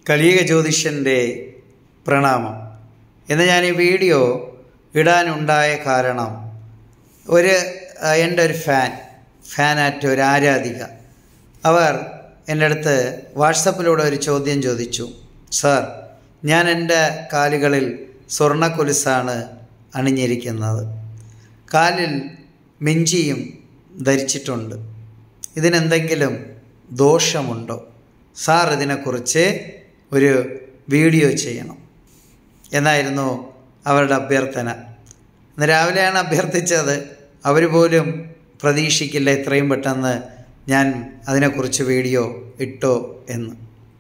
കലിയുഗ ജ്യോതിഷൻ്റെ പ്രണാമം ഇന്ന് ഞാൻ ഈ വീഡിയോ ഇടാനുണ്ടായ കാരണം ഒരു ആ, എൻ്റെ ഒരു ഫാൻ ഫാനാറ്റ് ഒരു ആരാധിക അവർ എൻ്റെ അടുത്ത് വാട്സപ്പിലൂടെ ഒരു ചോദ്യം ചോദിച്ചു സാർ ഞാൻ എൻ്റെ കാലുകളിൽ സ്വർണ്ണ കൊലുസാണ് അണിഞ്ഞിരിക്കുന്നത് കാലിൽ മിഞ്ചിയും ധരിച്ചിട്ടുണ്ട് ഇതിനെന്തെങ്കിലും ദോഷമുണ്ടോ സാർ ഇതിനെക്കുറിച്ച് ഒരു വീഡിയോ ചെയ്യണം എന്നായിരുന്നു അവരുടെ അഭ്യർത്ഥന ഇന്ന് രാവിലെയാണ് അഭ്യർത്ഥിച്ചത് അവർ പോലും പ്രതീക്ഷിക്കില്ല ഇത്രയും പെട്ടെന്ന് ഞാൻ അതിനെക്കുറിച്ച് വീഡിയോ ഇട്ടോ എന്ന്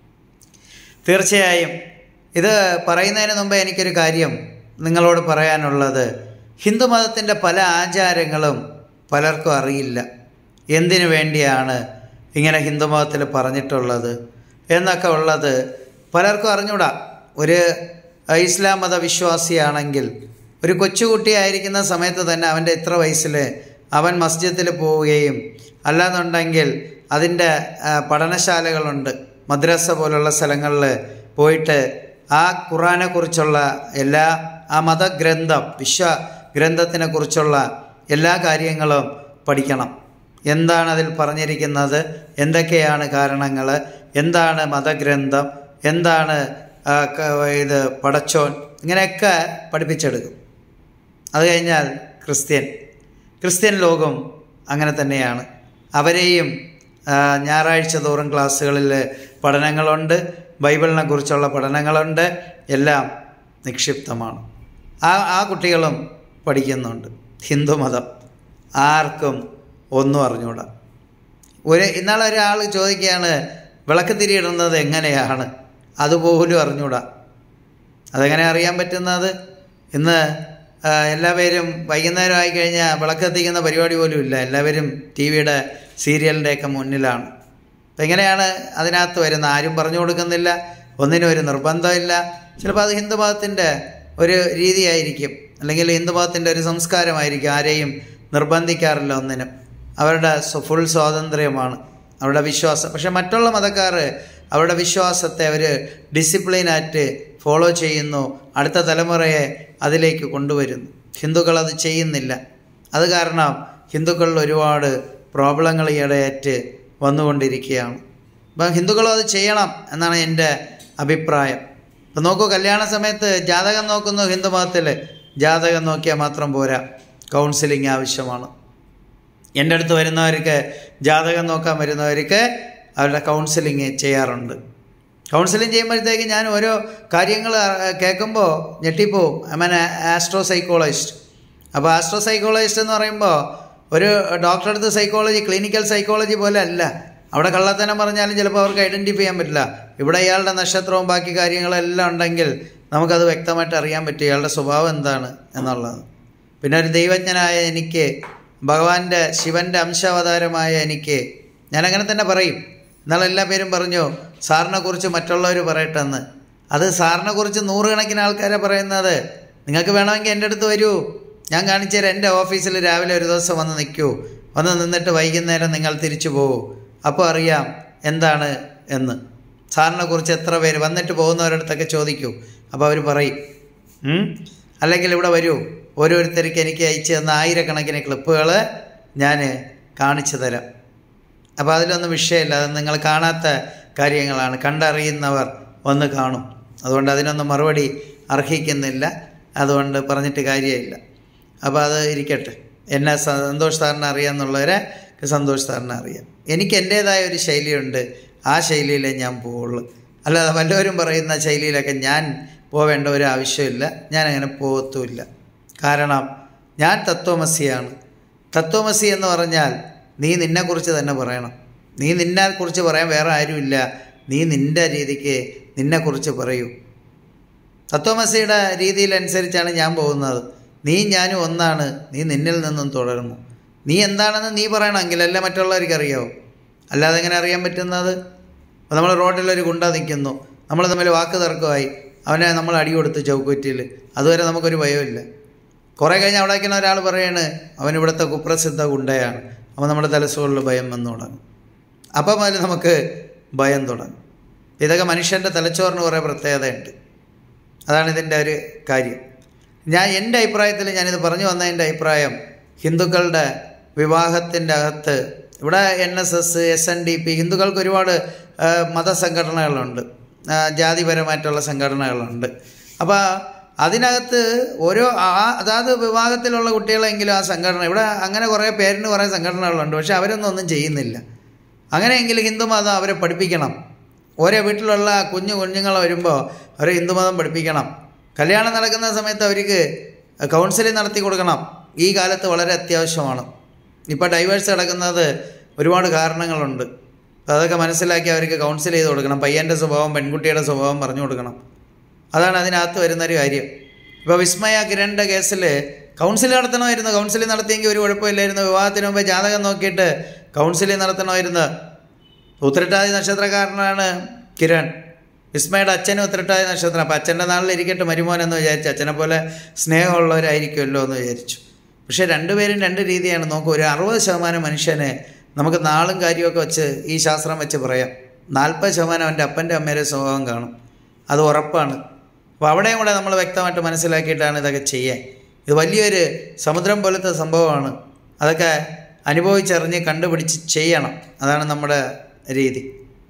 തീർച്ചയായും ഇത് പറയുന്നതിന് മുമ്പ് എനിക്കൊരു കാര്യം നിങ്ങളോട് പറയാനുള്ളത് ഹിന്ദുമതത്തിൻ്റെ പല ആചാരങ്ങളും പലർക്കും അറിയില്ല എന്തിനു വേണ്ടിയാണ് ഇങ്ങനെ ഹിന്ദുമതത്തിൽ പറഞ്ഞിട്ടുള്ളത് എന്നൊക്കെ ഉള്ളത് പലർക്കും അറിഞ്ഞൂടാ ഒരു ഇസ്ലാം മത വിശ്വാസിയാണെങ്കിൽ ഒരു കൊച്ചുകുട്ടിയായിരിക്കുന്ന സമയത്ത് തന്നെ അവൻ്റെ ഇത്ര വയസ്സിൽ അവൻ മസ്ജിദിൽ പോവുകയും അല്ലാന്നുണ്ടെങ്കിൽ അതിൻ്റെ ആ, പഠനശാലകളുണ്ട് മദ്രസ പോലുള്ള സ്ഥലങ്ങളിൽ പോയിട്ട് ആ ഖുറാനെക്കുറിച്ചുള്ള എല്ലാ ആ മതഗ്രന്ഥം വിശ്വ ഗ്രന്ഥത്തിനെ കുറിച്ചുള്ള എല്ലാ കാര്യങ്ങളും പഠിക്കണം എന്താണ് അതിൽ പറഞ്ഞിരിക്കുന്നത് എന്തൊക്കെയാണ് കാരണങ്ങൾ എന്താണ് മതഗ്രന്ഥം എന്താണ് ആ, ക- ഇത് പടച്ചോൻ ഇങ്ങനെയൊക്കെ പഠിപ്പിച്ചെടുക്കും അത് കഴിഞ്ഞാൽ ക്രിസ്ത്യൻ ക്രിസ്ത്യൻ ലോകം അങ്ങനെ തന്നെയാണ് അവരെയും ആ, ഞായറാഴ്ച തോറും ക്ലാസ്സുകളിൽ പഠനങ്ങളുണ്ട് ബൈബിളിനെ കുറിച്ചുള്ള പഠനങ്ങളുണ്ട് എല്ലാം നിക്ഷിപ്തമാണ് ആ ആ കുട്ടികളും പഠിക്കുന്നുണ്ട് ഹിന്ദുമതം ആർക്കും ഒന്നും അറിഞ്ഞൂടാ ഒരു ഇന്നാളെ ഒരാൾ ചോദിക്കുകയാണ് വിളക്ക് തിരിയിടുന്നത് എങ്ങനെയാണ് അതുപോലും അറിഞ്ഞൂടാ അതെങ്ങനെ അറിയാൻ പറ്റുന്നത് ഇന്ന് ആ, എല്ലാവരും വൈകുന്നേരം ആയി കഴിഞ്ഞാൽ വിളക്ക് കത്തിക്കുന്ന പരിപാടി പോലും ഇല്ല എല്ലാവരും ടി വിയുടെ സീരിയലിൻ്റെയൊക്കെ മുന്നിലാണ് അപ്പം എങ്ങനെയാണ് അതിനകത്ത് വരുന്നത് ആരും പറഞ്ഞു കൊടുക്കുന്നില്ല ഒന്നിനും ഒരു നിർബന്ധമില്ല ചിലപ്പോൾ അത് ഹിന്ദുമതത്തിൻ്റെ ഒരു രീതിയായിരിക്കും അല്ലെങ്കിൽ ഹിന്ദുമതത്തിൻ്റെ ഒരു സംസ്കാരമായിരിക്കും ആരെയും നിർബന്ധിക്കാറില്ല ഒന്നിനും അവരുടെ സ്വ- ഫുൾ സ്വാതന്ത്ര്യമാണ് അവരുടെ വിശ്വാസം പക്ഷെ മറ്റുള്ള മതക്കാർ അവരുടെ വിശ്വാസത്തെ അവർ ഡിസിപ്ലിനായിട്ട് ഫോളോ ചെയ്യുന്നു അടുത്ത തലമുറയെ അതിലേക്ക് കൊണ്ടുവരുന്നു ഹിന്ദുക്കൾ അത് ചെയ്യുന്നില്ല അത് കാരണം ഹിന്ദുക്കളിൽ ഒരുപാട് പ്രോബ്ലങ്ങൾ ഈയിടെയായിട്ട് വന്നുകൊണ്ടിരിക്കുകയാണ് അപ്പം ഹിന്ദുക്കളും അത് ചെയ്യണം എന്നാണ് എൻ്റെ അഭിപ്രായം ഇപ്പം നോക്കൂ കല്യാണ സമയത്ത് ജാതകം നോക്കുന്നു ഹിന്ദു മതത്തിൽ ജാതകം നോക്കിയാൽ മാത്രം പോരാ കൗൺസിലിംഗ് ആവശ്യമാണ് എൻ്റെ അടുത്ത് വരുന്നവർക്ക് ജാതകം നോക്കാൻ വരുന്നവർക്ക് അവരുടെ കൗൺസിലിംഗ് ചെയ്യാറുണ്ട് കൗൺസിലിംഗ് ചെയ്യുമ്പോഴത്തേക്ക് ഞാൻ ഓരോ കാര്യങ്ങൾ കേൾക്കുമ്പോൾ ഞെട്ടിപ്പോവും ഐ മീൻ ആസ്ട്രോ സൈക്കോളജിസ്റ്റ് അപ്പോൾ ആസ്ട്രോ സൈക്കോളജിസ്റ്റ് എന്ന് പറയുമ്പോൾ ഒരു ഡോക്ടറെ അടുത്ത് സൈക്കോളജി ക്ലിനിക്കൽ സൈക്കോളജി പോലെ അല്ല അവിടെ കള്ളത്തനം പറഞ്ഞാലും ചിലപ്പോൾ അവർക്ക് ഐഡൻറ്റിഫൈ ചെയ്യാൻ പറ്റില്ല ഇവിടെ ഇയാളുടെ നക്ഷത്രവും ബാക്കി കാര്യങ്ങളെല്ലാം ഉണ്ടെങ്കിൽ നമുക്കത് വ്യക്തമായിട്ട് അറിയാൻ പറ്റും ഇയാളുടെ സ്വഭാവം എന്താണ് എന്നുള്ളത് പിന്നെ ഒരു ദൈവജ്ഞനായ എനിക്ക് ഭഗവാന്റെ ശിവന്റെ അംശാവതാരമായ എനിക്ക് ഞാനങ്ങനെ തന്നെ പറയും എന്നാൽ എല്ലാ പേരും പറഞ്ഞു സാറിനെ കുറിച്ച് മറ്റുള്ളവർ പറയട്ടെ എന്ന് അത് സാറിനെ കുറിച്ച് നൂറുകണക്കിന് ആൾക്കാരെ പറയുന്നത് നിങ്ങൾക്ക് വേണമെങ്കിൽ എൻ്റെ അടുത്ത് വരൂ ഞാൻ കാണിച്ചു തരാം എൻ്റെ ഓഫീസിൽ രാവിലെ ഒരു ദിവസം വന്ന് നിൽക്കൂ വന്ന് നിന്നിട്ട് വൈകുന്നേരം നിങ്ങൾ തിരിച്ചു പോകൂ അപ്പോൾ അറിയാം എന്താണ് എന്ന് സാറിനെ കുറിച്ച് എത്ര പേര് വന്നിട്ട് പോകുന്നവരടുത്തൊക്കെ ചോദിക്കൂ അപ്പോൾ അവർ പറയും ഉം? അല്ലെങ്കിൽ ഇവിടെ വരൂ ഓരോരുത്തർക്ക് എനിക്ക് അയച്ചു തന്ന ആയിരക്കണക്കിന് ക്ലിപ്പുകൾ ഞാൻ കാണിച്ചു തരാം അപ്പോൾ അതിലൊന്നും വിഷയമില്ല അത് നിങ്ങൾ കാണാത്ത കാര്യങ്ങളാണ് കണ്ടറിയുന്നവർ ഒന്ന് കാണും അതുകൊണ്ട് അതിനൊന്നും മറുപടി അർഹിക്കുന്നില്ല അതുകൊണ്ട് പറഞ്ഞിട്ട് കാര്യമില്ല അപ്പോൾ അത് ഇരിക്കട്ടെ എന്നെ സ- സന്തോഷ് സാറിനെ അറിയാമെന്നുള്ളവരെ സന്തോഷ് സാറിനെ അറിയാം എനിക്ക് എൻ്റേതായ ഒരു ശൈലിയുണ്ട് ആ ശൈലിയിലേ ഞാൻ പോവുള്ളൂ അല്ലാതെ വല്ലവരും പറയുന്ന ശൈലിയിലൊക്കെ ഞാൻ പോവേണ്ട ഒരു ആവശ്യമില്ല ഞാൻ അങ്ങനെ പോകത്തുമില്ല കാരണം ഞാൻ തത്വമസിയാണ് തത്വമസി എന്ന് പറഞ്ഞാൽ നീ നിന്നെക്കുറിച്ച് തന്നെ പറയണം നീ നിന്നെക്കുറിച്ച് പറയാൻ വേറെ ആരുമില്ല നീ നിൻ്റെ രീതിക്ക് നിന്നെക്കുറിച്ച് പറയൂ തത്വമസിയുടെ രീതിയിലനുസരിച്ചാണ് ഞാൻ പോകുന്നത് നീ ഞാനും ഒന്നാണ് നീ നിന്നിൽ നിന്നും തുടരുന്നു നീ എന്താണെന്ന് നീ പറയണമെങ്കിലല്ലേ മറ്റുള്ളവർക്ക് അറിയാവൂ അല്ലാതെ എങ്ങനെ അറിയാൻ പറ്റുന്നത് അപ്പോൾ നമ്മൾ റോഡിലൊരു ഗുണ്ട നിൽക്കുന്നു നമ്മൾ തമ്മിൽ വാക്ക് തർക്കമായി അവനെ നമ്മൾ അടി കൊടുത്തു ചൗക്കുറ്റിയിൽ അതുവരെ നമുക്കൊരു ഭയമില്ല കുറേ കഴിഞ്ഞ് അവിടെ നിൽക്കുന്ന ഒരാൾ പറയാണ് അവൻ ഇവിടുത്തെ കുപ്രസിദ്ധ ഗുണ്ടയാണ് അപ്പോൾ നമ്മുടെ തലസുകളിൽ ഭയം വന്നു തുടങ്ങും അപ്പം മുതൽ നമുക്ക് ഭയം തുടങ്ങും ഇതൊക്കെ മനുഷ്യൻ്റെ തലച്ചോറിന് കുറേ പ്രത്യേകതയുണ്ട് അതാണ് ഇതിൻ്റെ ഒരു കാര്യം ഞാൻ എൻ്റെ അഭിപ്രായത്തിൽ ഞാനിത് പറഞ്ഞു വന്നതിൻ്റെ അഭിപ്രായം ഹിന്ദുക്കളുടെ വിവാഹത്തിൻ്റെ അകത്ത് ഇവിടെ N S S S N D P ഹിന്ദുക്കൾക്ക് ഒരുപാട് ആ, മതസംഘടനകളുണ്ട് ആ, ജാതിപരമായിട്ടുള്ള സംഘടനകളുണ്ട് അപ്പോൾ അതിനകത്ത് ഓരോ ആ അതാത് വിഭാഗത്തിലുള്ള കുട്ടികളെങ്കിലും ആ സംഘടന ഇവിടെ അങ്ങനെ കുറേ പേരിന് കുറേ സംഘടനകളുണ്ട് പക്ഷെ അവരൊന്നും ഒന്നും ചെയ്യുന്നില്ല അങ്ങനെയെങ്കിൽ ഹിന്ദുമതം അവരെ പഠിപ്പിക്കണം ഓരോ വീട്ടിലുള്ള കുഞ്ഞു കുഞ്ഞുങ്ങൾ വരുമ്പോൾ അവരെ ഹിന്ദുമതം പഠിപ്പിക്കണം കല്യാണം നടക്കുന്ന സമയത്ത് അവർക്ക് കൗൺസിലിംഗ് നടത്തി കൊടുക്കണം ഈ കാലത്ത് വളരെ അത്യാവശ്യമാണ് ഇപ്പോൾ ഡൈവേഴ്സ് നടക്കുന്നത് ഒരുപാട് കാരണങ്ങളുണ്ട് അപ്പോൾ അതൊക്കെ മനസ്സിലാക്കി അവർക്ക് കൗൺസിൽ ചെയ്ത് കൊടുക്കണം പയ്യൻ്റെ സ്വഭാവം പെൺകുട്ടിയുടെ സ്വഭാവം പറഞ്ഞു കൊടുക്കണം അതാണ് അതിനകത്ത് വരുന്നൊരു കാര്യം ഇപ്പോൾ വിസ്മയ കിരണിൻ്റെ കേസിൽ കൗൺസിൽ നടത്തണമായിരുന്നു കൗൺസിലിംഗ് നടത്തിയെങ്കിൽ ഒരു കുഴപ്പമില്ലായിരുന്നു വിവാഹത്തിന് മുമ്പേ ജാതകം നോക്കിയിട്ട് കൗൺസിലിംഗ് നടത്തണമായിരുന്നു ഉത്രട്ടാതി നക്ഷത്രക്കാരനാണ് കിരൺ വിസ്മയുടെ അച്ഛനും ഉത്രട്ടാതി നക്ഷത്രം അപ്പം അച്ഛൻ്റെ നാളിൽ ഇരിക്കട്ടെ മരുമോൻ എന്ന് വിചാരിച്ചു അച്ഛനെ പോലെ സ്നേഹമുള്ളവരായിരിക്കുമല്ലോ എന്ന് വിചാരിച്ചു പക്ഷേ രണ്ടുപേരും രണ്ട് രീതിയാണ് നോക്കൂ ഒരു അറുപത് ശതമാനം മനുഷ്യന് നമുക്ക് നാളും കാര്യമൊക്കെ വെച്ച് ഈ ശാസ്ത്രം വെച്ച് പറയാം നാൽപ്പത് ശതമാനം അവൻ്റെ അപ്പൻ്റെ അമ്മയുടെ സ്വഭാവം കാണും അത് ഉറപ്പാണ് അപ്പോൾ അവിടെയും കൂടെ നമ്മൾ വ്യക്തമായിട്ട് മനസ്സിലാക്കിയിട്ടാണ് ഇതൊക്കെ ചെയ്യാൻ ഇത് വലിയൊരു സമുദ്രം പോലത്തെ സംഭവമാണ് അതൊക്കെ അനുഭവിച്ചറിഞ്ഞ് കണ്ടുപിടിച്ച് ചെയ്യണം അതാണ് നമ്മുടെ രീതി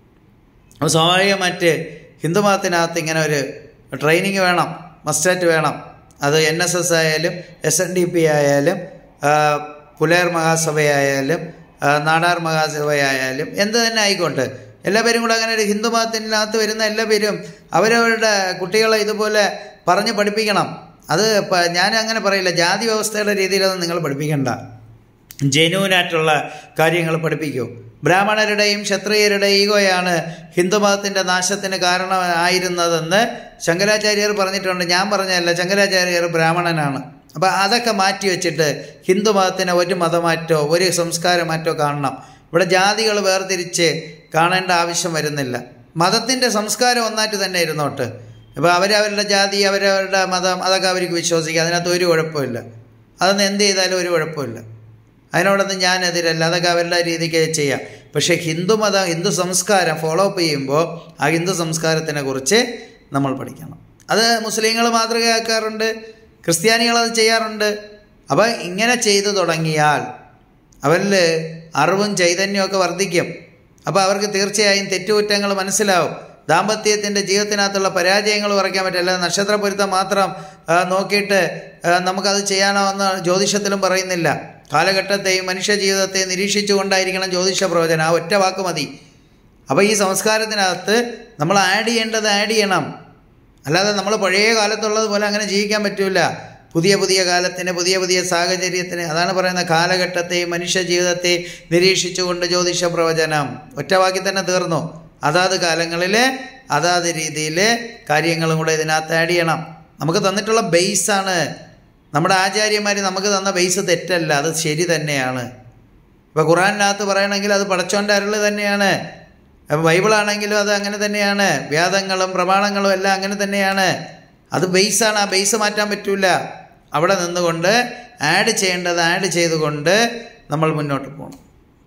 അപ്പോൾ സ്വാഭാവികമായിട്ട് ഹിന്ദുമതത്തിനകത്ത് ഇങ്ങനെ ഒരു ട്രെയിനിങ് വേണം മസ്റ്റായിട്ട് വേണം അത് എൻ എസ് എസ് ആയാലും എസ് എൻ ഡി പി ആയാലും ആ, പുലയർ മഹാസഭയായാലും ആ, നാടാർ മഹാസഭയായാലും എന്ത് തന്നെ ആയിക്കോട്ടെ എല്ലാ പേരും കൂടെ അങ്ങനെ ഒരു ഹിന്ദുമതത്തിനകത്ത് വരുന്ന എല്ലാ പേരും അവരവരുടെ കുട്ടികളെ ഇതുപോലെ പറഞ്ഞ് പഠിപ്പിക്കണം അത് പ- ഞാൻ അങ്ങനെ പറയില്ല ജാതി വ്യവസ്ഥയുടെ രീതിയിലൊന്നും നിങ്ങൾ പഠിപ്പിക്കണ്ട ജനുവിനായിട്ടുള്ള കാര്യങ്ങൾ പഠിപ്പിക്കൂ ബ്രാഹ്മണരുടെയും ക്ഷത്രിയരുടെയും ഈഗോയാണ് ഹിന്ദുമതത്തിൻ്റെ നാശത്തിന് കാരണമായിരുന്നതെന്ന് ശങ്കരാചാര്യർ പറഞ്ഞിട്ടുണ്ട് ഞാൻ പറഞ്ഞതല്ല ശങ്കരാചാര്യർ ബ്രാഹ്മണനാണ് അപ്പോൾ അതൊക്കെ മാറ്റി വെച്ചിട്ട് ഹിന്ദുമതത്തിന് ഒരു മതമാറ്റോ ഒരു സംസ്കാരമാറ്റോ കാണണം ഇവിടെ ജാതികൾ വേർതിരിച്ച് കാണേണ്ട ആവശ്യം വരുന്നില്ല മതത്തിൻ്റെ സംസ്കാരം ഒന്നായിട്ട് തന്നെ ഇരുന്നോട്ട് ഇപ്പോൾ അവരവരുടെ ജാതി അവരവരുടെ മതം അതൊക്കെ അവർക്ക് വിശ്വസിക്കുക അതിനകത്ത് ഒരു കുഴപ്പമില്ല അതൊന്നും എന്ത് ചെയ്താലും ഒരു കുഴപ്പമില്ല അതിനോടൊന്നും ഞാൻ എതിരല്ല അതൊക്കെ അവരുടെ രീതിക്ക് ചെയ്യാം പക്ഷേ ഹിന്ദുമതം ഹിന്ദു സംസ്കാരം ഫോളോ അപ്പ് ചെയ്യുമ്പോൾ ആ ഹിന്ദു സംസ്കാരത്തിനെ കുറിച്ച് നമ്മൾ പഠിക്കണം അത് മുസ്ലിങ്ങൾ മാതൃകയാക്കാറുണ്ട് ക്രിസ്ത്യാനികൾ അത് ചെയ്യാറുണ്ട് അപ്പോൾ ഇങ്ങനെ ചെയ്തു തുടങ്ങിയാൽ അവരിൽ അറിവും ചൈതന്യമൊക്കെ വർദ്ധിക്കും അപ്പോൾ അവർക്ക് തീർച്ചയായും തെറ്റുകുറ്റങ്ങൾ മനസ്സിലാവും ദാമ്പത്യത്തിൻ്റെ ജീവിതത്തിനകത്തുള്ള പരാജയങ്ങൾ കുറയ്ക്കാൻ പറ്റില്ല അല്ലാതെ നക്ഷത്ര പൊരുത്തം മാത്രം ആ, നോക്കിയിട്ട് ആ, നമുക്കത് ചെയ്യാനോ എന്ന് ജ്യോതിഷത്തിലും പറയുന്നില്ല കാലഘട്ടത്തെയും മനുഷ്യ ജീവിതത്തെയും നിരീക്ഷിച്ചുകൊണ്ടായിരിക്കണം ജ്യോതിഷ പ്രവചനം ആ ഒറ്റ വാക്ക് മതി അപ്പോൾ ഈ സംസ്കാരത്തിനകത്ത് നമ്മൾ ആഡ് ചെയ്യേണ്ടത് ആഡ് ചെയ്യണം അല്ലാതെ നമ്മൾ പഴയ കാലത്തുള്ളത് പോലെ അങ്ങനെ ജീവിക്കാൻ പറ്റില്ല പുതിയ പുതിയ കാലത്തിന് പുതിയ പുതിയ സാഹചര്യത്തിന് അതാണ് പറയുന്ന കാലഘട്ടത്തെയും മനുഷ്യ ജീവിതത്തെ നിരീക്ഷിച്ചുകൊണ്ട് ജ്യോതിഷ പ്രവചനം ഒറ്റവാക്കി തന്നെ തീർന്നു അതാത് കാലങ്ങളിൽ അതാത് രീതിയിൽ കാര്യങ്ങളും കൂടെ ഇതിനകത്ത് ആഡ് ചെയ്യണം നമുക്ക് തന്നിട്ടുള്ള ബേസാണ് നമ്മുടെ ആചാര്യന്മാർ നമുക്ക് തന്ന ബേസ് തെറ്റല്ല അത് ശരി തന്നെയാണ് ഇപ്പോൾ ഖുറാനിനകത്ത് പറയണമെങ്കിൽ അത് പടച്ചോൻ്റെ അരുള് തന്നെയാണ് അപ്പോൾ ബൈബിളാണെങ്കിലും അത് അങ്ങനെ തന്നെയാണ് വേദങ്ങളും പ്രമാണങ്ങളും എല്ലാം അങ്ങനെ തന്നെയാണ് അത് ബേസാണ് ആ ബേസ് മാറ്റാൻ പറ്റൂല അവിടെ നിന്നുകൊണ്ട് ആഡ് ചെയ്യേണ്ടത് ആഡ് ചെയ്തുകൊണ്ട് നമ്മൾ മുന്നോട്ട് പോകണം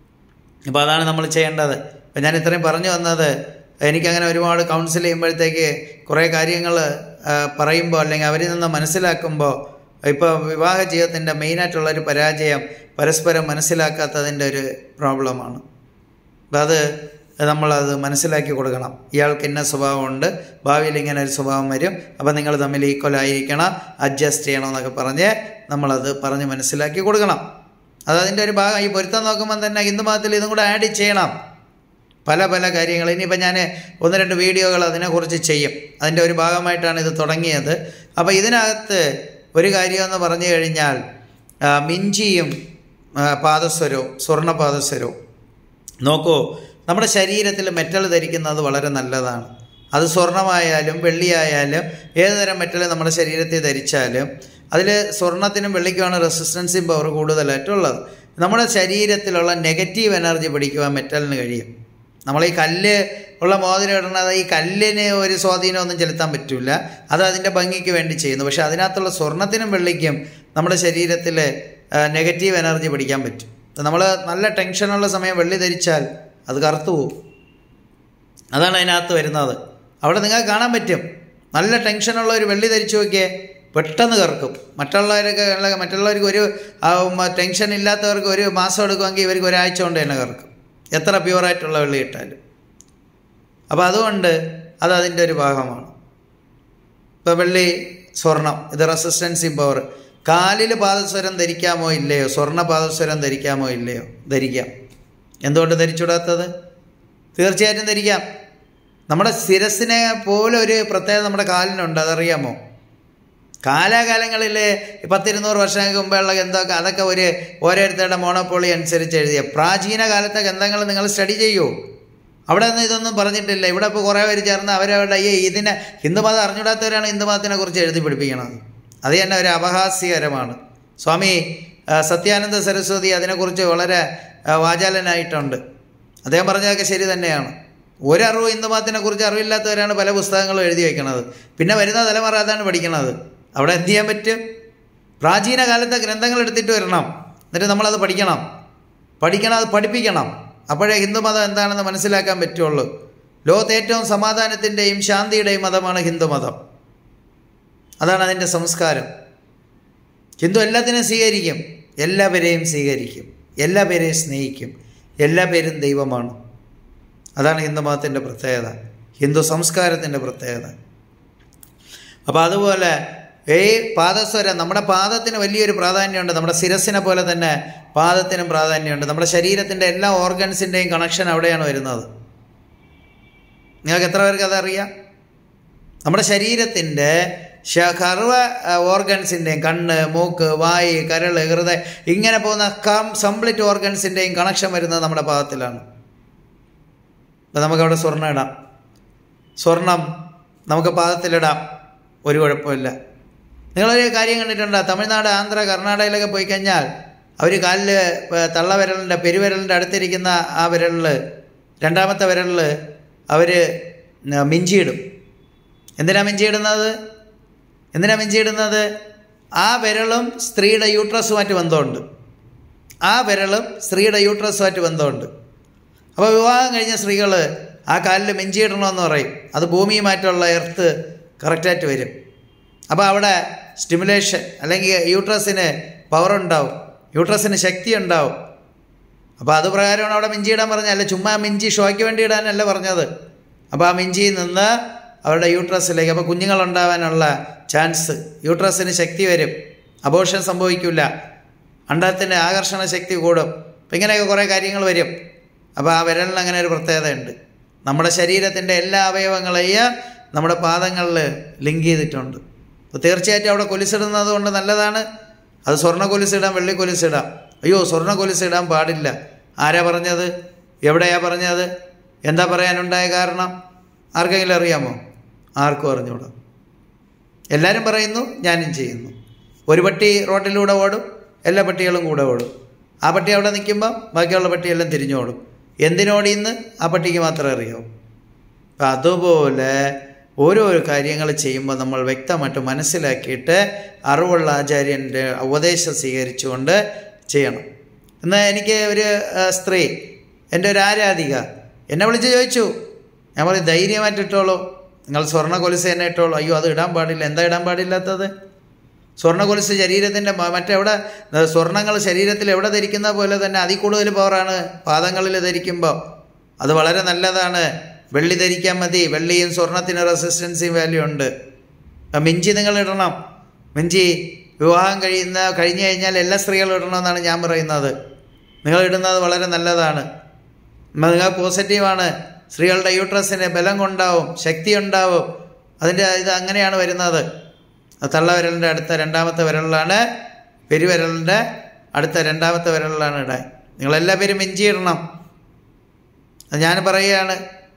അപ്പോൾ അതാണ് നമ്മൾ ചെയ്യേണ്ടത് ഇപ്പം ഞാൻ ഇത്രയും പറഞ്ഞു വന്നത് എനിക്കങ്ങനെ ഒരുപാട് കൗൺസിൽ ചെയ്യുമ്പോഴത്തേക്ക് കുറേ കാര്യങ്ങൾ പറയുമ്പോൾ അല്ലെങ്കിൽ അവരിൽ നിന്ന് മനസ്സിലാക്കുമ്പോൾ ഇപ്പോൾ വിവാഹ ജീവിതത്തിൻ്റെ മെയിനായിട്ടുള്ളൊരു പരാജയം പരസ്പരം മനസ്സിലാക്കാത്തതിൻ്റെ ഒരു പ്രോബ്ലമാണ് അപ്പം അത് നമ്മളത് മനസ്സിലാക്കി കൊടുക്കണം ഇയാൾക്ക് ഇന്ന സ്വഭാവമുണ്ട് ഭാവിയിൽ ഇങ്ങനെ ഒരു സ്വഭാവം വരും അപ്പം നിങ്ങൾ തമ്മിൽ ഈക്വൽ ആയിരിക്കണം അഡ്ജസ്റ്റ് ചെയ്യണം എന്നൊക്കെ പറഞ്ഞ് നമ്മളത് പറഞ്ഞ് മനസ്സിലാക്കി കൊടുക്കണം അത് അതിൻ്റെ ഒരു ഭാഗം ഈ പൊരുത്തം നോക്കുമ്പോൾ തന്നെ ഹിന്ദു മതത്തിൽ ഇതും കൂടെ ആഡ് ചെയ്യണം പല പല കാര്യങ്ങൾ ഇനിയിപ്പോൾ ഞാൻ ഒന്ന് രണ്ട് വീഡിയോകൾ അതിനെക്കുറിച്ച് ചെയ്യും അതിൻ്റെ ഒരു ഭാഗമായിട്ടാണ് ഇത് തുടങ്ങിയത് അപ്പോൾ ഇതിനകത്ത് ഒരു കാര്യമെന്ന് പറഞ്ഞു കഴിഞ്ഞാൽ ആ, മിഞ്ചിയും ആ, പാദസ്വരവും സ്വർണ്ണ പാദസ്വരവും നോക്കൂ നമ്മുടെ ശരീരത്തിൽ മെറ്റൽ ധരിക്കുന്നത് വളരെ നല്ലതാണ് അത് സ്വർണമായാലും വെള്ളിയായാലും ഏത് തരം മെറ്റൽ നമ്മുടെ ശരീരത്തിൽ ധരിച്ചാലും അതിൽ സ്വർണത്തിനും വെള്ളിക്കുമാണ് റെസിസ്റ്റൻസിങ് പവർ കൂടുതലായിട്ടുള്ളത് നമ്മുടെ ശരീരത്തിലുള്ള നെഗറ്റീവ് എനർജി പിടിക്കുവാൻ മെറ്റലിന് കഴിയും നമ്മൾ ഈ കല്ല് ഉള്ള മോതിരം ഇടുന്നത് ഈ കല്ലിന് ഒരു സ്വാധീനമൊന്നും ചെലുത്താൻ പറ്റില്ല അത് അതിൻ്റെ ഭംഗിക്ക് വേണ്ടി ചെയ്യുന്നു പക്ഷേ അതിനകത്തുള്ള സ്വർണത്തിനും വെള്ളിക്കും നമ്മുടെ ശരീരത്തിൽ നെഗറ്റീവ് എനർജി പിടിക്കാൻ പറ്റും നമ്മൾ നല്ല ടെൻഷനുള്ള സമയം വെള്ളി ധരിച്ചാൽ അത് കറുത്തു പോകും അതാണ് അതിനകത്ത് വരുന്നത് അവിടെ നിങ്ങൾക്ക് കാണാൻ പറ്റും നല്ല ടെൻഷനുള്ള ഒരു വെള്ളി ധരിച്ചു നോക്കിയേ പെട്ടെന്ന് കറക്കും മറ്റുള്ളവരൊക്കെ ഉള്ള- മറ്റുള്ളവർക്ക് ഒരു ആ, മ- ടെൻഷൻ ഇല്ലാത്തവർക്ക് ഒരു മാസം എടുക്കുമെങ്കിൽ ഇവർക്ക് ഒരാഴ്ച കൊണ്ട് തന്നെ കറക്കും എത്ര പ്യുവറായിട്ടുള്ള വെള്ളി ഇട്ടാലും അപ്പോൾ അതുകൊണ്ട് അത് അതിൻ്റെ ഒരു ഭാഗമാണ് ഇപ്പോൾ വെള്ളി സ്വർണം ഇത് റെസിസ്റ്റൻസി പവർ കാലിൽ പാദസ്വരം ധരിക്കാമോ ഇല്ലയോ സ്വർണ്ണ പാദസ്വരം ധരിക്കാമോ ഇല്ലയോ ധരിക്കാം എന്തുകൊണ്ട് ധരിച്ചുവിടാത്തത് തീർച്ചയായിട്ടും ധരിക്കാം നമ്മുടെ ശിരസിനെ പോലെ ഒരു പ്രത്യേകത നമ്മുടെ കാലിനുണ്ട് അതറിയാമോ കാലാകാലങ്ങളിൽ പത്തിരുന്നൂറ് വർഷങ്ങൾക്ക് മുമ്പുള്ള എന്തൊക്കെ അതൊക്കെ ഒരു ഓരോരുത്തരുടെ മോണോപ്പോളി അനുസരിച്ച് എഴുതിയ പ്രാചീന കാലത്തെ ഗ്രന്ഥങ്ങൾ നിങ്ങൾ സ്റ്റഡി ചെയ്യൂ അവിടെ ഒന്നും ഇതൊന്നും പറഞ്ഞിട്ടില്ല ഇവിടെ ഇപ്പോൾ കുറേ പേര് ചേർന്ന് അവരവരുടെ ഈ ഇതിനെ ഹിന്ദുമതം അറിഞ്ഞൂടാത്തവരാണ് ഹിന്ദുമതത്തിനെ കുറിച്ച് എഴുതി പിടിപ്പിക്കുന്നത് അത് തന്നെ ഒരു അപഹാസ്യകരമാണ് സ്വാമി ആ, സത്യാനന്ദ സരസ്വതി അതിനെക്കുറിച്ച് വളരെ ആ, വാചാലനായിട്ടുണ്ട് അദ്ദേഹം പറഞ്ഞതൊക്കെ ശരി തന്നെയാണ് ഒരറിവ് ഹിന്ദുമതത്തിനെ കുറിച്ച് അറിവില്ലാത്തവരാണ് പല പുസ്തകങ്ങളും എഴുതി വയ്ക്കുന്നത് പിന്നെ വരുന്ന തലമുറ അതാണ് പഠിക്കുന്നത് അവിടെ എന്ത് ചെയ്യാൻ പറ്റും പ്രാചീന കാലത്തെ ഗ്രന്ഥങ്ങൾ എടുത്തിട്ട് വരണം എന്നിട്ട് നമ്മളത് പഠിക്കണം പഠിക്കണം അത് പഠിപ്പിക്കണം അപ്പോഴേ ഹിന്ദുമതം എന്താണെന്ന് മനസ്സിലാക്കാൻ പറ്റുള്ളൂ ലോകത്ത് ഏറ്റവും സമാധാനത്തിൻ്റെയും ശാന്തിയുടെയും മതമാണ് ഹിന്ദുമതം അതാണ് അതിൻ്റെ സംസ്കാരം ഹിന്ദു എല്ലാത്തിനും സ്വീകരിക്കും എല്ലാവരെയും സ്വീകരിക്കും എല്ലാ പേരെയും സ്നേഹിക്കും എല്ലാ പേരും ദൈവമാണ് അതാണ് ഹിന്ദുമതത്തിൻ്റെ പ്രത്യേകത ഹിന്ദു സംസ്കാരത്തിൻ്റെ പ്രത്യേകത അപ്പോൾ അതുപോലെ ഈ പാദസ്വരം നമ്മുടെ പാദത്തിന് വലിയൊരു പ്രാധാന്യമുണ്ട് നമ്മുടെ ശിരസിനെ പോലെ തന്നെ പാദത്തിനും പ്രാധാന്യമുണ്ട് നമ്മുടെ ശരീരത്തിൻ്റെ എല്ലാ ഓർഗൻസിൻ്റെയും കണക്ഷൻ അവിടെയാണ് വരുന്നത് നിങ്ങൾക്ക് എത്ര പേർക്ക് അതറിയാം നമ്മുടെ ശരീരത്തിൻ്റെ സർവ ഓർഗൻസിൻ്റെയും കണ്ണ് മൂക്ക് വായ് കരള് ഹൃദയം ഇങ്ങനെ പോകുന്ന കം കംപ്ലീറ്റ് ഓർഗൻസിൻ്റെയും കണക്ഷൻ വരുന്നത് നമ്മുടെ പാദത്തിലാണ് അപ്പം നമുക്കവിടെ സ്വർണ്ണം ഇടാം സ്വർണം നമുക്ക് പാദത്തിലിടാം ഒരു കുഴപ്പമില്ല നിങ്ങളൊരു കാര്യം കണ്ടിട്ടുണ്ടോ തമിഴ്നാട് ആന്ധ്ര കർണാടകയിലൊക്കെ പോയി കഴിഞ്ഞാൽ അവർ കാലിൽ തള്ളവിരലിൻ്റെ പെരുവിരലിൻ്റെ അടുത്തിരിക്കുന്ന ആ വിരലിൽ രണ്ടാമത്തെ വിരലിൽ അവർ മിഞ്ചിയിടും എന്തിനാ മിഞ്ചിയിടുന്നത് എന്തിനാ മിഞ്ചിയിടുന്നത് ആ വിരളും സ്ത്രീയുടെ യൂട്രസുമായിട്ട് ബന്ധമുണ്ട് ആ വിരളും സ്ത്രീയുടെ യൂട്രസുമായിട്ട് ബന്ധമുണ്ട് അപ്പോൾ വിവാഹം കഴിഞ്ഞ സ്ത്രീകൾ ആ കാലിൽ മിഞ്ചിയിടണമെന്ന് പറയും അത് ഭൂമിയുമായിട്ടുള്ള എർത്ത് കറക്റ്റായിട്ട് വരും അപ്പോൾ അവിടെ സ്റ്റിമുലേഷൻ അല്ലെങ്കിൽ യൂട്രസിന് പവർ ഉണ്ടാവും യൂട്രസിന് ശക്തി ഉണ്ടാവും അപ്പോൾ അത് പ്രകാരമാണ് അവിടെ മിഞ്ചി ഇടാൻ പറഞ്ഞത് അല്ല ചുമ്മാ മിഞ്ചി ഷോയ്ക്ക് വേണ്ടി ഇടാനല്ല പറഞ്ഞത് അപ്പോൾ ആ മിഞ്ചിയിൽ നിന്ന് അവരുടെ യൂട്രസിലേക്ക് അപ്പോൾ കുഞ്ഞുങ്ങളുണ്ടാവാനുള്ള ചാൻസ് യൂട്രസിന് ശക്തി വരും അബോഷൻ സംഭവിക്കില്ല അണ്ടത്തിന് ആകർഷണ ശക്തി കൂടും അപ്പം ഇങ്ങനെയൊക്കെ കുറേ കാര്യങ്ങൾ വരും അപ്പോൾ ആ വിരലിന് അങ്ങനെ ഒരു പ്രത്യേകതയുണ്ട് നമ്മുടെ ശരീരത്തിൻ്റെ എല്ലാ അവയവങ്ങളെയും നമ്മുടെ പാദങ്ങളിൽ ലിങ്ക് ചെയ്തിട്ടുണ്ട് അപ്പോൾ തീർച്ചയായിട്ടും അവിടെ കൊലുസിടുന്നത് കൊണ്ട് നല്ലതാണ് അത് സ്വർണ്ണ കൊലുസിടാം വെള്ളി കൊലുസിടാം അയ്യോ സ്വർണ്ണ കൊലുസിടാൻ പാടില്ല ആരാ പറഞ്ഞത് എവിടെയാ പറഞ്ഞത് എന്താ പറയാനുണ്ടായ കാരണം ആർക്കെങ്കിലും അറിയാമോ ആർക്കും അറിഞ്ഞൂടാ എല്ലാവരും പറയുന്നു ഞാനും ചെയ്യുന്നു ഒരു പട്ടി റോട്ടിലൂടെ ഓടും എല്ലാ പട്ടികളും കൂടെ ഓടും ആ പട്ടി അവിടെ നിൽക്കുമ്പോൾ ബാക്കിയുള്ള പട്ടിയെല്ലാം തിരിഞ്ഞോടും എന്തിനോടിയെന്ന് ആ പട്ടിക്ക് മാത്രമേ അറിയാവൂ അപ്പം അതുപോലെ ഓരോരോ കാര്യങ്ങൾ ചെയ്യുമ്പോൾ നമ്മൾ വ്യക്തമായിട്ട് മനസ്സിലാക്കിയിട്ട് അറിവുള്ള ആചാര്യൻ്റെ ഉപദേശം സ്വീകരിച്ചുകൊണ്ട് ചെയ്യണം എന്നാൽ എനിക്ക് ഒരു ആ, സ്ത്രീ എൻ്റെ ഒരു ആരാധിക എന്നെ വിളിച്ച് ചോദിച്ചു ഞാൻ പറയും ധൈര്യമായിട്ട് ഇട്ടോളൂ നിങ്ങൾ സ്വർണ്ണ കൊലുസ് തന്നെ ഇട്ടോളൂ അയ്യോ അത് ഇടാൻ പാടില്ല എന്താ ഇടാൻ പാടില്ലാത്തത് സ്വർണ്ണ കൊലുസ് ശരീരത്തിൻ്റെ മ- മറ്റെവിടെ ഏ, സ്വർണ്ണങ്ങൾ ശരീരത്തിൽ എവിടെ ധരിക്കുന്ന പോലെ തന്നെ അതിൽ കൂടുതൽ പവറാണ് പാദങ്ങളിൽ ധരിക്കുമ്പോൾ അത് വളരെ നല്ലതാണ് വെള്ളി ധരിക്കാൻ മതി വെള്ളിയും സ്വർണത്തിന് റെസിസ്റ്റൻസിയും വാല്യൂ ഉണ്ട് ആ മിഞ്ചി നിങ്ങൾ ഇടണം മിഞ്ചി വിവാഹം കഴിയുന്ന കഴിഞ്ഞു കഴിഞ്ഞാൽ എല്ലാ സ്ത്രീകളും ഇടണമെന്നാണ് ഞാൻ പറയുന്നത് നിങ്ങൾ ഇടുന്നത് വളരെ നല്ലതാണ് നിങ്ങൾ പോസിറ്റീവാണ് സ്ത്രീകളുടെ യൂട്രസിന് ബലം ഉണ്ടാവും ശക്തി ഉണ്ടാവും അതിൻ്റെ ഇത് അങ്ങനെയാണ് വരുന്നത് അത് തള്ളവിരലിൻ്റെ അടുത്ത രണ്ടാമത്തെ വിരലിലാണ് പെരുവിരലിൻ്റെ അടുത്ത രണ്ടാമത്തെ വിരലിലാണ് ഇടാൻ നിങ്ങളെല്ലാ പേരും മിഞ്ചി ഇടണം അത് ഞാൻ പറയുകയാണ്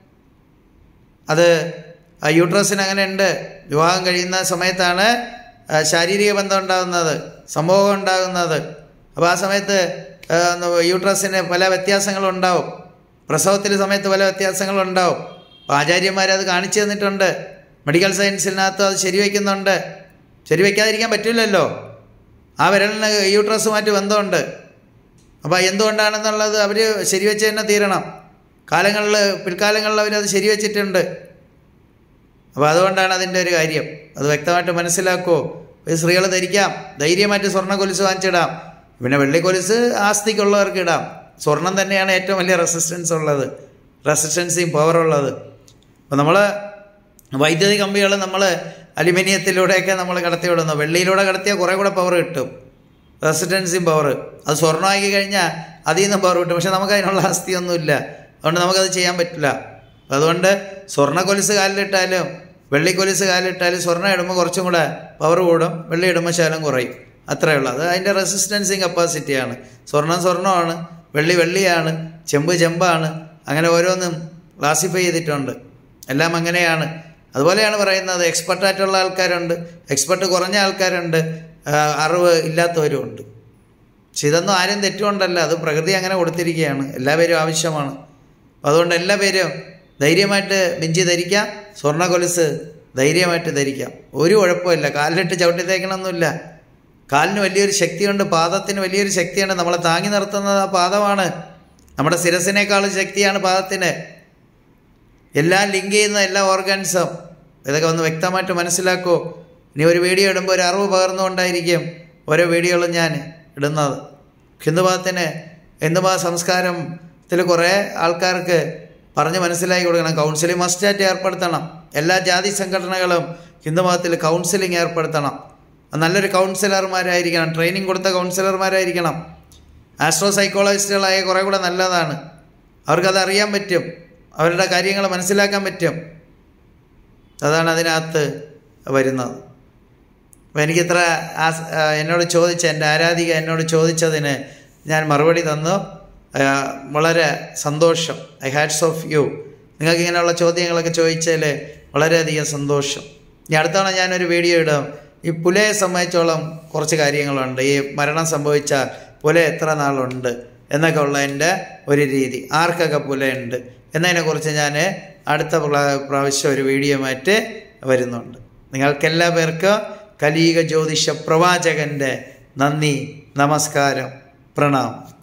അത് ആ യൂട്രസിന് അങ്ങനെ ഉണ്ട് വിവാഹം കഴിയുന്ന സമയത്താണ് ആ, ശാരീരിക ബന്ധം ഉണ്ടാകുന്നത് സംഭവം ഉണ്ടാകുന്നത് അപ്പോൾ ആ സമയത്ത് ആ, യൂട്രസിന് പല വ്യത്യാസങ്ങളും ഉണ്ടാവും പ്രസവത്തിൻ്റെ സമയത്ത് പല വ്യത്യാസങ്ങളും ഉണ്ടാവും അപ്പോൾ ആചാര്യന്മാരത് കാണിച്ചു തന്നിട്ടുണ്ട് മെഡിക്കൽ സയൻസിനകത്ത് അത് ശരിവയ്ക്കുന്നുണ്ട് ശരിവയ്ക്കാതിരിക്കാൻ പറ്റില്ലല്ലോ ആ വിരലിന് യൂട്രസുമായിട്ട് ബന്ധമുണ്ട് അപ്പോൾ എന്തുകൊണ്ടാണെന്നുള്ളത് അവർ ശരിവെച്ച് തന്നെ തീരണം കാലങ്ങളിൽ പിൽക്കാലങ്ങളിൽ അവരത് ശരിവെച്ചിട്ടുണ്ട് അപ്പോൾ അതുകൊണ്ടാണ് അതിൻ്റെ ഒരു കാര്യം അത് വ്യക്തമായിട്ട് മനസ്സിലാക്കുമോ ഈ സ്ത്രീകൾ ധരിക്കാം ധൈര്യമായിട്ട് സ്വർണ്ണ കൊലുസ് വാങ്ങിച്ചിടാം പിന്നെ വെള്ളി കൊലുസ് ആസ്തിക്കുള്ളവർക്ക് ഇടാം സ്വർണം തന്നെയാണ് ഏറ്റവും വലിയ റെസിസ്റ്റൻസ് ഉള്ളത് റെസിസ്റ്റൻസിയും പവറുള്ളത് അപ്പോൾ നമ്മൾ വൈദ്യുതി കമ്പികൾ നമ്മൾ അലുമിനിയത്തിലൂടെയൊക്കെ നമ്മൾ കടത്തി വിടുന്നു വെള്ളിയിലൂടെ കടത്തിയാൽ കുറേ കൂടെ പവർ കിട്ടും റെസിസ്റ്റൻസിയും പവർ അത് സ്വർണ്ണമാക്കി കഴിഞ്ഞാൽ അതിൽ നിന്ന് പവർ കിട്ടും പക്ഷെ നമുക്ക് അതിനുള്ള ആസ്തിയൊന്നുമില്ല അതുകൊണ്ട് നമുക്കത് ചെയ്യാൻ പറ്റില്ല അതുകൊണ്ട് സ്വർണ്ണ കൊലുസ് കാലിലിട്ടാലും വെള്ളി കൊലുസ് കാലിലിട്ടാലും സ്വർണ്ണം ഇടുമ്പോൾ കുറച്ചും കൂടെ പവർ കൂടും വെള്ളി ഇടുമ്പോൾ ശകലം കുറയും അത്രയേ ഉള്ളൂ അത് അതിൻ്റെ റെസിസ്റ്റൻസിങ് കപ്പാസിറ്റിയാണ് സ്വർണ്ണം സ്വർണ്ണമാണ് വെള്ളി വെള്ളിയാണ് ചെമ്പ് ചെമ്പാണ് അങ്ങനെ ഓരോന്നും ക്ലാസിഫൈ ചെയ്തിട്ടുണ്ട് എല്ലാം അങ്ങനെയാണ് അതുപോലെയാണ് പറയുന്നത് എക്സ്പെർട്ടായിട്ടുള്ള ആൾക്കാരുണ്ട് എക്സ്പെർട്ട് കുറഞ്ഞ ആൾക്കാരുണ്ട് ആ, അറിവ് ഇല്ലാത്തവരും ഉണ്ട് പക്ഷെ ഇതൊന്നും ആരും തെറ്റുകൊണ്ടല്ല അത് പ്രകൃതി അങ്ങനെ കൊടുത്തിരിക്കുകയാണ് എല്ലാവരും ആവശ്യമാണ് അപ്പോൾ അതുകൊണ്ട് എല്ലാ പേരും ധൈര്യമായിട്ട് മിഞ്ചി ധരിക്കാം സ്വർണ്ണ കൊലുസ് ധൈര്യമായിട്ട് ധരിക്കാം ഒരു കുഴപ്പമില്ല കാലിലിട്ട് ചവിട്ടി തേക്കണമൊന്നുമില്ല കാലിന് വലിയൊരു ശക്തിയുണ്ട് പാദത്തിന് വലിയൊരു ശക്തിയുണ്ട് നമ്മളെ താങ്ങി നിർത്തുന്നത് ആ പാദമാണ് നമ്മുടെ ശിരസിനേക്കാളും ശക്തിയാണ് പാദത്തിന് എല്ലാം ലിങ്ക് ചെയ്യുന്ന എല്ലാ ഓർഗൻസും ഇതൊക്കെ ഒന്ന് വ്യക്തമായിട്ട് മനസ്സിലാക്കൂ ഇനി ഒരു വീഡിയോ ഇടുമ്പോൾ ഒരു അറിവ് പകർന്നുകൊണ്ടായിരിക്കും ഓരോ വീഡിയോകളും ഞാൻ ഇടുന്നത് ഹിന്ദുമതത്തിന് ഹിന്ദുമത സംസ്കാരത്തിൽ കുറേ ആൾക്കാർക്ക് പറഞ്ഞ് മനസ്സിലാക്കി കൊടുക്കണം കൗൺസിലിംഗ് മസ്റ്റായിട്ട് ഏർപ്പെടുത്തണം എല്ലാ ജാതി സംഘടനകളും ഹിന്ദുമതത്തിൽ കൗൺസിലിംഗ് ഏർപ്പെടുത്തണം അത് നല്ലൊരു കൗൺസിലർമാരായിരിക്കണം ട്രെയിനിങ് കൊടുത്ത കൗൺസിലർമാരായിരിക്കണം ആസ്ട്രോ സൈക്കോളജിസ്റ്റുകളായ കുറേ കൂടെ നല്ലതാണ് അവർക്കത് അറിയാൻ പറ്റും അവരുടെ കാര്യങ്ങൾ മനസ്സിലാക്കാൻ പറ്റും അതാണ് അതിനകത്ത് വരുന്നത് അപ്പോൾ എനിക്കിത്ര ആസ് ആ, എന്നോട് ചോദിച്ച എൻ്റെ ആരാധിക എന്നോട് ചോദിച്ചതിന് ഞാൻ മറുപടി തന്നു ആ, വളരെ സന്തോഷം ഐ ഹാഡ്സ് ഓഫ് യു നിങ്ങൾക്ക് ഇങ്ങനെയുള്ള ചോദ്യങ്ങളൊക്കെ ചോദിച്ചതിൽ വളരെയധികം സന്തോഷം ഇനി അടുത്തവണ ഞാനൊരു വീഡിയോ ഇടും ഈ പുലയെ സംബന്ധിച്ചോളം കുറച്ച് കാര്യങ്ങളുണ്ട് ഈ മരണം സംഭവിച്ചാൽ പുല എത്ര നാളുണ്ട് എന്നൊക്കെ ഉള്ളതിൻ്റെ ഒരു രീതി ആർക്കൊക്കെ പുലയുണ്ട് എന്നതിനെക്കുറിച്ച് ഞാൻ അടുത്ത പ്ര- പ്രാവശ്യം ഒരു വീഡിയോ ആയിട്ട് വരുന്നുണ്ട് നിങ്ങൾക്കെല്ലാ പേർക്കും കലീക ജ്യോതിഷ പ്രവാചകൻ്റെ നന്ദി നമസ്കാരം പ്രണാമം